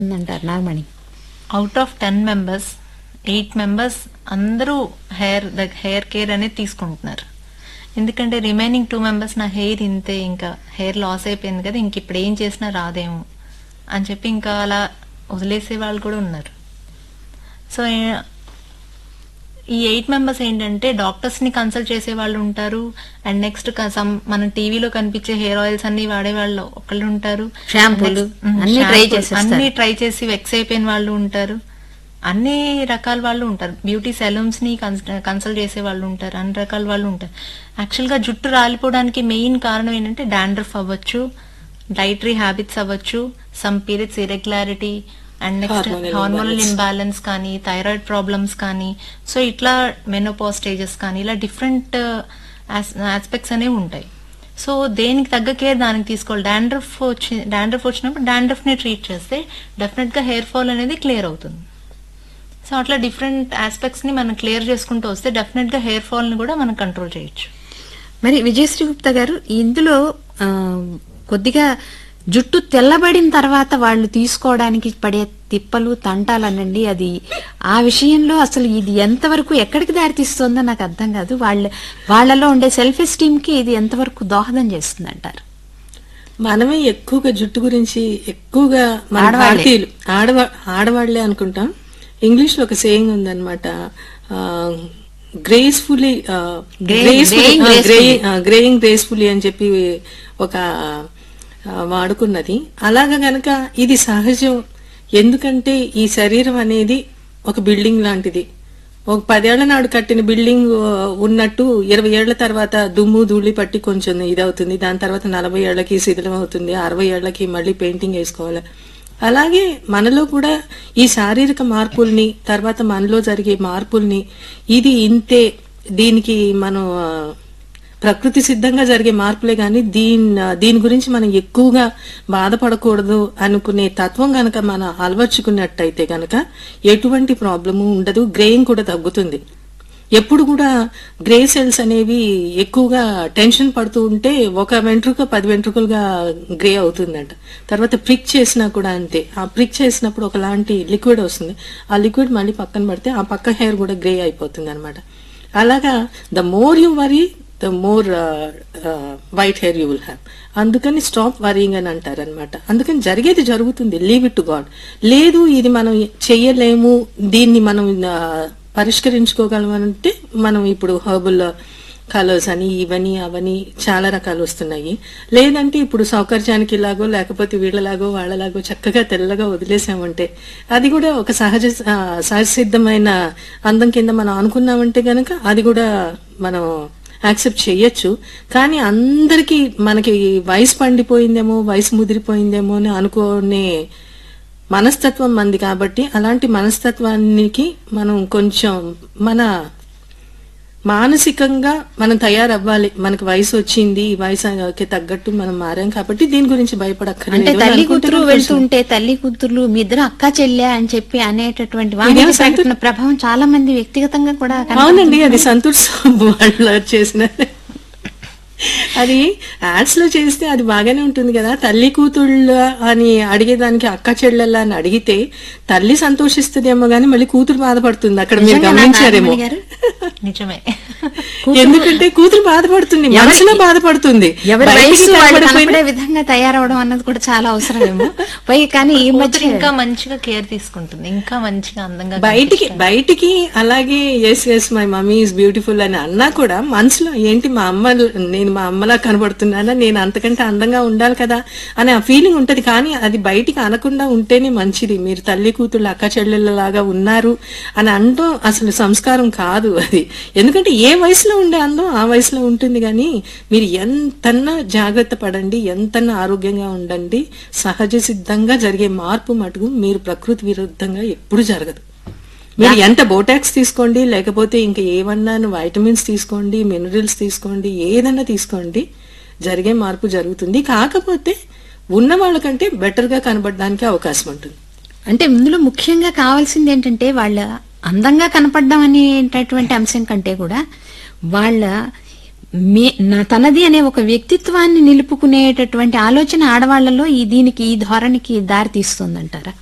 ఉందంటారు Nagamani out of ten members eight members అందరూ hair the hair care అనేది తీసుకుంటున్నారు ఎందుకంటే రిమైనింగ్ టూ మెంబర్స్ నా హెయిర్ ఇంతే ఇంకా హెయిర్ లాస్ అయిపోయింది కదా ఇంక ఇప్పుడు ఏం చేసినా రాదేమో అని చెప్పి ఇంకా అలా వదిలేసే వాళ్ళు కూడా ఉన్నారు సో ఏ- ఈ ఎయిట్ మెంబర్స్ ఏంటంటే డాక్టర్స్ ని కన్సల్ట్ చేసే వాళ్ళు ఉంటారు అండ్ నెక్స్ట్ మనం టీవీలో కనిపించే హెయిర్ ఆయిల్స్ అన్ని వాడే వాళ్ళు ఒకళ్ళు ఉంటారు షాంపూలు Next, ఉమ్, అన్ని try షాంపూలు, చేసేస్తారు. అన్ని ట్రై చేసి వెక్స్ అయిపోయిన వాళ్ళు ఉంటారు అన్ని రకాల వాళ్ళు ఉంటారు బ్యూటీ సెలూన్స్ ని కన్సల్ట్ చేసే వాళ్ళు ఉంటారు అన్ని రకాల వాళ్ళు ఉంటారు యాక్చువల్ గా జుట్టు రాలిపోవడానికి మెయిన్ కారణం ఏంటంటే డాండ్రఫ్ అవ్వచ్చు డైటరీ హ్యాబిట్స్ అవ్వచ్చు some periods irregularity and next Hormonal hormonal imbalance. Imbalance కానీ థైరాయిడ్ ప్రాబ్లమ్స్ కానీ సో ఇట్లా మెనోపాస్ స్టేజెస్ కానీ ఇలా డిఫరెంట్ ఆస్పెక్ట్స్ అనేవి ఉంటాయి సో దేనికి తగ్గ కేర్ దానికి తీసుకోవాలి డాండ్రఫ్ వచ్చి డాండ్రఫ్ వచ్చినప్పుడు డాండ్రఫ్ ని ట్రీట్ చేస్తే డెఫినెట్ గా హెయిర్ ఫాల్ అనేది క్లియర్ అవుతుంది సో అట్లా డిఫరెంట్ ఆస్పెక్ట్స్ ని మనం క్లియర్ చేసుకుంటూ వస్తే డెఫినెట్ గా హెయిర్ ఫాల్ ని కూడా మనం కంట్రోల్ చేయొచ్చు మరి విజయశ్రీ గుప్తా గారు ఇందులో ఆ, కొద్దిగా జుట్టు తెల్లబడిన తర్వాత వాళ్ళు తీసుకోవడానికి పడే తిప్పలు తంటాలనండి అది ఆ విషయంలో అసలు ఇది ఎంతవరకు ఎక్కడికి దారితీస్తుందో నాకు అర్థం కాదు వాళ్ళ వాళ్ళలో ఉండే సెల్ఫ్ ఎస్టీమ్ కి ఇది ఎంతవరకు దోహదం చేస్తుంది అంటారు మనమే ఎక్కువగా జుట్టు గురించి ఎక్కువగా మన ఆడవాళ్ళే. భారతీయులు ఆడవా ఆడవాళ్లే అనుకుంటాం ఇంగ్లీష్ లో ఒక సేయింగ్ ఉందన్నమాట gracefully Graying- graying gracefully. Graying gracefully అని చెప్పి ఒక ఆ, వాడుకున్నది అలాగా గనక ఇది సహజం ఎందుకంటే ఈ శరీరం అనేది ఒక బిల్డింగ్ లాంటిది ఒక పదేళ్ల నాడు కట్టిన బిల్డింగ్ ఆ, ఉన్నట్టు ఇరవై ఏళ్ల తర్వాత దుమ్ము ధూళి పట్టి కొంచెం ఇదవుతుంది దాని తర్వాత నలభై ఏళ్లకి శిథిలం అవుతుంది అరవై ఏళ్లకి మళ్ళీ పెయింటింగ్ వేసుకోవాలి అలాగే మనలో కూడా ఈ శారీరక మార్పుల్ని తర్వాత మనలో జరిగే మార్పుల్ని ఇది ఇంతే దీనికి మనం ఆ, ప్రకృతి సిద్ధంగా జరిగే మార్పులే కానీ దీని దీని గురించి మనం ఎక్కువగా బాధపడకూడదు అనుకునే తత్వం గనక మనం అలవర్చుకున్నట్టయితే గనక ఎటువంటి ప్రాబ్లము ఉండదు గ్రేయింగ్ కూడా తగ్గుతుంది ఎప్పుడు కూడా గ్రే సెల్స్ అనేవి ఎక్కువగా టెన్షన్ పడుతూ ఉంటే ఒక వెంట్రుక పది వెంట్రుకలుగా గ్రే అవుతుందంట తర్వాత ప్రిక్ చేసినా కూడా అంతే ఆ ప్రిక్ చేసినప్పుడు ఒకలాంటి లిక్విడ్ వస్తుంది ఆ లిక్విడ్ మళ్ళీ పక్కన పడితే ఆ పక్క హెయిర్ కూడా గ్రే అయిపోతుంది అనమాట అలాగా the more you worry the more white hair you will have అందుకని స్టాప్ వరింగ్ అని అంటారు అనమాట అందుకని జరిగేది జరుగుతుంది లీవ్ ఇట్ టు గాడ్ లేదు ఇది మనం చెయ్యలేము దీన్ని మనం ఆ, పరిష్కరించుకోగలం అంటే మనం ఇప్పుడు హర్బల్ కలర్స్ అని ఇవని అవని చాలా రకాలు వస్తున్నాయి లేదంటే ఇప్పుడు సౌకర్యానికి ఇలాగో లేకపోతే వీళ్ళలాగో వాళ్ళలాగో చక్కగా తెల్లగా వదిలేసామంటే అది కూడా ఒక సహజ ఆ, సహజ సిద్ధమైన అందం కింద మనం అనుకున్నామంటే గనక అది కూడా మనం యాక్సెప్ట్ చేయొచ్చు కానీ అందరికీ మనకి వయసు పండిపోయిందేమో వయసు ముదిరిపోయిందేమో అని అనుకునే మనస్తత్వం మంది కాబట్టి అలాంటి మనస్తత్వానికి మనం కొంచెం మన మానసికంగా మనం తయారవ్వాలి మనకు వయసు వచ్చింది ఈ వయసుకి తగ్గట్టు మనం మారాం కాబట్టి దీని గురించి భయపడక్కర్లేదు అంటే అని తల్లి అనుకుంటే కూతురు కొంచెం- వెళ్తుంటే తల్లి కూతురు మీ ఇద్దరు అక్క చెల్లె అని చెప్పి అనేటటువంటి ఇదేం వాణిజ్య సంతు- ప్రకటన ప్రభావం చాలా మంది వ్యక్తిగతంగా కూడా కనపడుతుంది. అవునండి అది సంతూర్ సాబు వాళ్ళు చేసిన అది యాడ్స్ లో చేస్తే అది బాగానే ఉంటుంది కదా తల్లి కూతుళ్ళ అని అడిగేదానికి అక్క చెల్లెళ్ళ అని అడిగితే తల్లి సంతోషిస్తుందేమో గానీ మళ్ళీ కూతురు బాధపడుతుంది అక్కడ మీరు నిజంగా నా గమనించారేమో నాగమణి గారు? నిజమే ఎందుకంటే కూతురు బాధపడుతుంది మనసులో బాధపడుతుంది ఎవరి బయటికి వయసు వాళ్ళు కనబడిపోయినా- కనపడే విధంగా తయారవడం అన్నది కూడా చాలా అవసరమేమో పై కానీ ఈ కూతురు మధ్య ఇంకా మంచిగా కేర్ తీసుకుంటుంది ఇంకా మంచిగా అందంగా బయటికి బయటికి అలాగే yes yes my mummy is beautiful అని అన్నా కూడా మనసులో ఏంటి మా అమ్మ నేను మా అమ్మలా కనబడుతున్నానా నేను అంతకంటే అందంగా ఉండాలి కదా అనే ఆ ఫీలింగ్ ఉంటది కానీ అది బయటికి అనకుండా ఉంటేనే మంచిది మీరు తల్లి కూతుళ్ళు అక్క చెల్లెళ్ళలాగా ఉన్నారు అని అనడం అసలు సంస్కారం కాదు అది ఎందుకంటే ఏ వయసులో ఉండే అందం ఆ వయసులో ఉంటుంది కానీ మీరు ఎంతన్నా జాగ్రత్త పడండి ఎంతన్నా ఆరోగ్యంగా ఉండండి సహజ సిద్ధంగా జరిగే మార్పు మటుకు మీరు ప్రకృతి విరుద్ధంగా ఎప్పుడు జరగదు మీరు ఎంత బోటాక్స్ తీసుకోండి లేకపోతే ఇంకా ఏమన్నా వైటమిన్స్ తీసుకోండి మినరల్స్ తీసుకోండి ఏదన్నా తీసుకోండి జరిగే మార్పు జరుగుతుంది కాకపోతే ఉన్న వాళ్ళకంటే బెటర్ గా కనబడడానికి అవకాశం ఉంటుంది అంటే ఇందులో ముఖ్యంగా కావాల్సింది ఏంటంటే వాళ్ళ అందంగా కనపడడం అనేటటువంటి అంశం కంటే కూడా వాళ్ళ మే నా తనది అనే ఒక వ్యక్తిత్వాన్ని నిలుపుకునేటటువంటి ఆలోచన ఆడవాళ్లలో ఈ దీనికి ఈ ధోరణికి దారి తీస్తుందంటారా